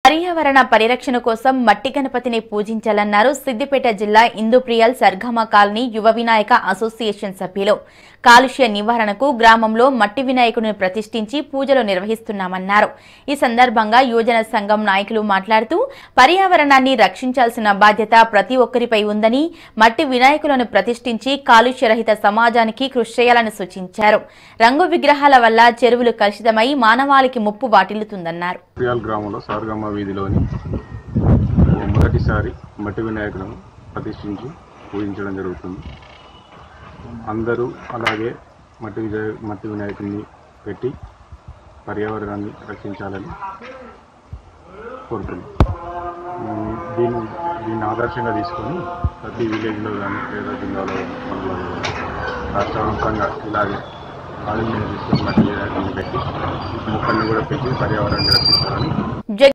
పర్యావరణ పరిరక్షణ కోసం మట్టి గణపతిని పూజించాలన్నారు సిద్దిపేట జిల్లా ఇందుప్రియల్ సర్గమ కాలనీ యువ వినాయక అసోసియేషన్ సభ్యులు కాలుష్య నివారణకు గ్రామంలో మట్టి వినాయకుడిని ప్రతిష్ఠించి పూజలు నిర్వహిస్తున్నామన్నారు ఈ సందర్భంగా యువజన సంఘం నాయకులు మాట్లాడుతూ పర్యావరణాన్ని రక్షించాల్సిన బాధ్యత ప్రతి ఒక్కరిపై ఉందని మట్టి వినాయకులను ప్రతిష్ఠించి కాలుష్యరహిత సమాజానికి కృషి చేయాలని సూచించారు రంగు విగ్రహాల వల్ల చెరువులు కలుషితమై మానవాళికి ముప్పు వాటిల్లుతుందన్నారు ప్రియాల్ గ్రామంలో సారగమ్మ వీధిలోని మొదటిసారి మట్టి వినాయకులను ప్రతిష్ఠించి పూజించడం జరుగుతుంది అందరూ అలాగే మట్టి విజయ మట్టి వినాయకుడిని పెట్టి పర్యావరణాన్ని రక్షించాలని కోరుతున్నాం ఉమ్, దీన్ని దీన్ని ఆదర్శంగా తీసుకొని ప్రతి విలేజ్లో కానీ లేదా జిల్లాలో మనలో రాష్ట్ర వ్యాప్తంగా ఇలాగే ఆలోచన తీసుకొని మట్టి వినాయకుడిని పెట్టి మొక్కల్ని కూడా పెట్టి పర్యావరణాన్ని రక్షించాలని జగ్